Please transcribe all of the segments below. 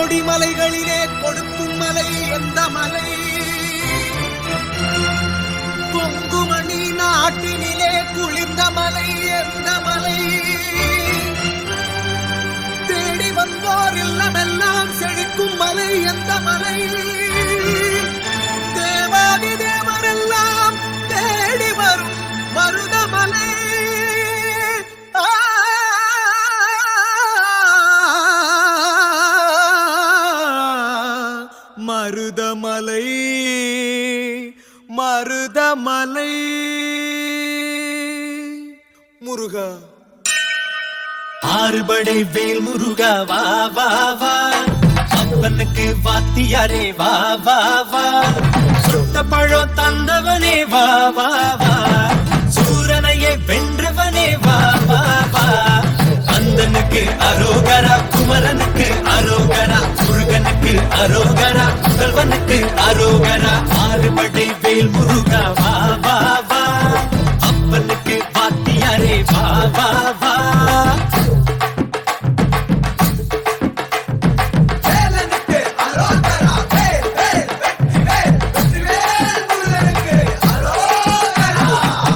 கொடிமலைகளிலே கொடுக்கும் மலை எந்த மலை பொங்குமணி நாட்டினிலே குளிர்ந்த மலை எந்த மலை தேடி வந்தோர் இல்லமெல்லாம் செழிக்கும் மலை எந்த மலை தேவாதி தேவரெல்லாம் தேடி வரும் மருதமலை ஆ மருதமலை மருதமலை முருகா ஆறுபடை வேல் முருகா வா வா வா அப்பனுக்கு வாத்தியாரே வா வா வா சுட்ட பழம் தந்தவனே வா வா வா சூரனையே வென்றவனே வா வா வா அந்தனுக்கு அரோகரா குமரனுக்கு அரோகரா முருகனுக்கு அரோகரா முதல்வனுக்கு அரோகரா ஆறுபடை வேல் முருகா வா வா வா அப்பனுக்கு வாத்தியாரே வா வா வா வேலனுக்கு அரோகரா வேல் வேல் வெற்றி வேல் வெற்றி வேல் முருகனுக்கு அரோகரா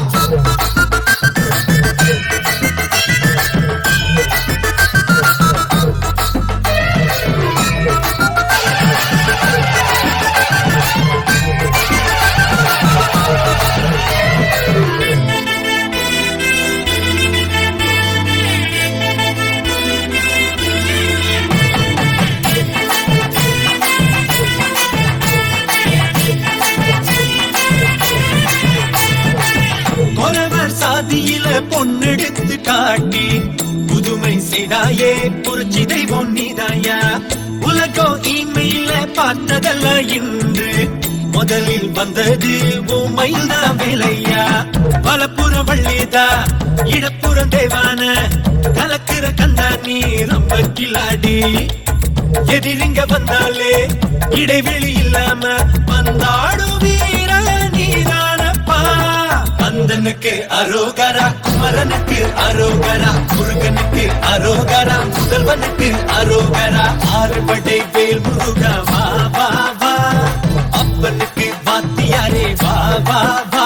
கொலவர் சாதியில பொண்ணெடுத்து காட்டி புதுமை செய்தாயே புரட்சி தெய்வம் நீதாயா உலகம் இன்மையில பார்த்ததல்ல இன்று முதலில் வந்தது உமையில் தான் வேலையா வலப்புறம் வள்ளிதா இடப்புறம் தேவான கலக்கிற கந்தா நீ ரொம்ப கிளாடி எதிரிங்க வந்தாலே இடைவெளி இல்லாம வந்தாடும் வீர நீதானப்பா கந்தனுக்கு அரோகரா குமரனுக்கு அரோகரா முருகனுக்கு அரோகரா முதல்வனுக்கு அரோகரா ஆறுபடை வேல் முருகா வா வா வா அப்பனுக்கு வாத்தியாரே வா வா வா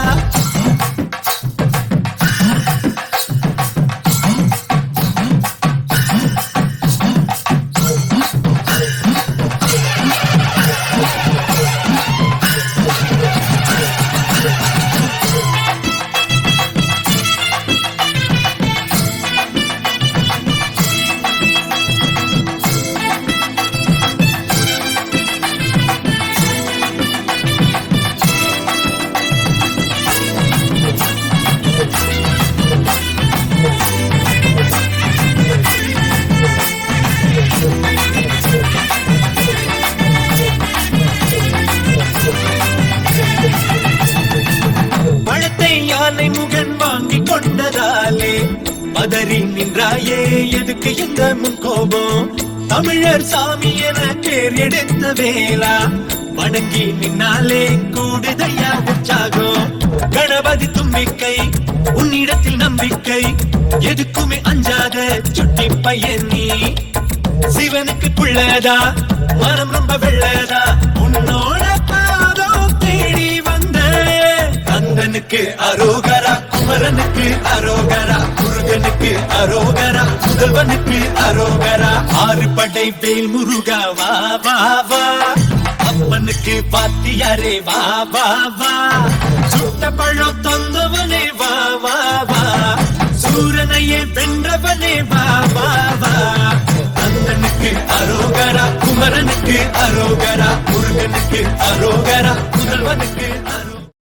பழத்தை யானை முகன் வாங்கி கொண்டதாலே பதறி நின்றாயே எதுக்கு இந்த முன்கோபம் தமிழர் சாமி என பேர் எடுத்த வேளா வணங்கி நின்னாலே கூடுதையா உற்சாகம் கணபதி தும்பிக்கை உன்னிடத்தில் நம்பிக்கை எதுக்குமே அஞ்சாத சுட்டி பையன் நீ சிவனுக்கு புள்ளதா மனம் ரொம்ப வெள்ளதா உன்னோட பாதம் தேடி வந்த கந்தனுக்கு அரோகரா குமரனுக்கு அரோகரா முருகனுக்கு அரோகரா முதல்வனுக்கு அரோகரா ஆறு படை வேல் முருகா வா வா வா அப்பனுக்கு பாத்தியாரே வா வா வா சுட்ட பழம் தந்தவனே வா வா வா சூரனையே வென்றவனே வா வா வா கந்தனுக்கு அரோகரா குமரனுக்கு அரோகரா முருகனுக்கு அரோகரா முதல்வனுக்கு